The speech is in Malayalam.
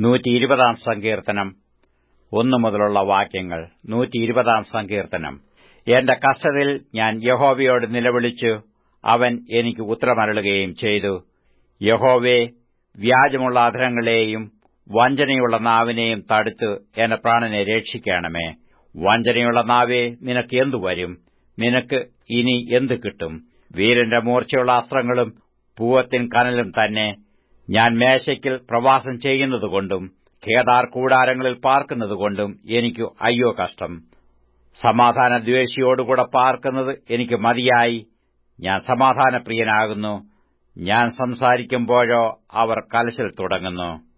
നൂറ്റി ഇരുപതാം സങ്കീർത്തനം ഒന്നു മുതലുള്ള വാക്യങ്ങൾ നൂറ്റി ഇരുപതാം സങ്കീർത്തനം എന്റെ കഷ്ടതയിൽ ഞാൻ യഹോവയോട് നിലവിളിച്ചു അവൻ എനിക്ക് ഉത്തരമരുളുകയും ചെയ്തു യഹോവേ വ്യാജമുള്ള അധരങ്ങളെയും വഞ്ചനയുള്ള നാവിനെയും തടുത്ത് എന്റെ പ്രാണനെ രക്ഷിക്കണമേ വഞ്ചനയുള്ള നാവേ നിനക്ക് എന്തു വരും നിനക്ക് ഇനി എന്തു കിട്ടും വീരന്റെ മൂർച്ചയുള്ള അസ്ത്രങ്ങളും പൂവത്തിൻ കനലും തന്നെ ഞാൻ മേശയ്ക്കിൽ പ്രവാസം ചെയ്യുന്നതുകൊണ്ടും കേദാർ കൂടാരങ്ങളിൽ പാർക്കുന്നതുകൊണ്ടും എനിക്ക് അയ്യോ കഷ്ടം സമാധാന ദ്വേഷിയോടുകൂടെ പാർക്കുന്നത് എനിക്ക് മതിയായി ഞാൻ സമാധാനപ്രിയനാകുന്നു ഞാൻ സംസാരിക്കുമ്പോഴോ അവർ കലശൽ തുടങ്ങുന്നു